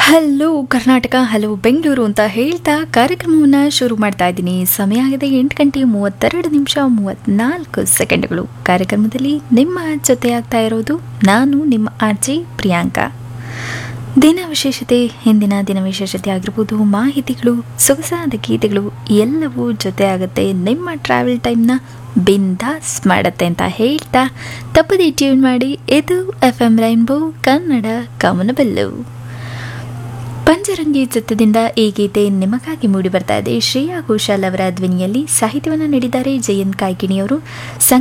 hello Karnataka hello Bengaluru ಅಂತ ಹೇಳ್ತಾ ಕಾರ್ಯಕ್ರಮವನ್ನು ಶುರು ಮಾಡ್ತಾ ಇದ್ದೀನಿ ಸಮಯ ಆಗಿದೆ ಎಂಟು ಗಂಟೆ ಮೂವತ್ತೆರಡು ನಿಮಿಷ ಮೂವತ್ನಾಲ್ಕು ಸೆಕೆಂಡ್ಗಳು ಕಾರ್ಯಕ್ರಮದಲ್ಲಿ ನಿಮ್ಮ ಜೊತೆ ಆಗ್ತಾ ಇರೋದು ನಾನು ನಿಮ್ಮ ಆರ್ಜಿ ಪ್ರಿಯಾಂಕಾ ದಿನ ವಿಶೇಷತೆ ಹಿಂದಿನ ದಿನ ವಿಶೇಷತೆ ಆಗಿರ್ಬೋದು ಮಾಹಿತಿಗಳು ಸೊಗಸಾದ ಗೀತೆಗಳು ಎಲ್ಲವೂ ಜೊತೆ ಆಗುತ್ತೆ ನಿಮ್ಮ ಟ್ರಾವೆಲ್ ಟೈಮ್ನ ಬಿಂದಾಸ್ ಮಾಡುತ್ತೆ ಅಂತ ಹೇಳ್ತಾ ತಪ್ಪದೇ ಟ್ಯೂನ್ ಮಾಡಿ ಇದು F M rainbow Kannada Kamanabillu Pancharangi ಚಿತ್ರದಿಂದ ಈ ಗೀತೆ ನಿಮಗಾಗಿ ಮೂಡಿ ಬರ್ತಾ ಇದೆ ಶ್ರೇಯಾ ಘೋಷಾಲ್ ಅವರ ಧ್ವನಿಯಲ್ಲಿ ಸಾಹಿತ್ಯವನ್ನು ನೀಡಿದ್ದಾರೆ ಜಯಂತ್ ಕಾಯ್ಕಿಣಿಯವರು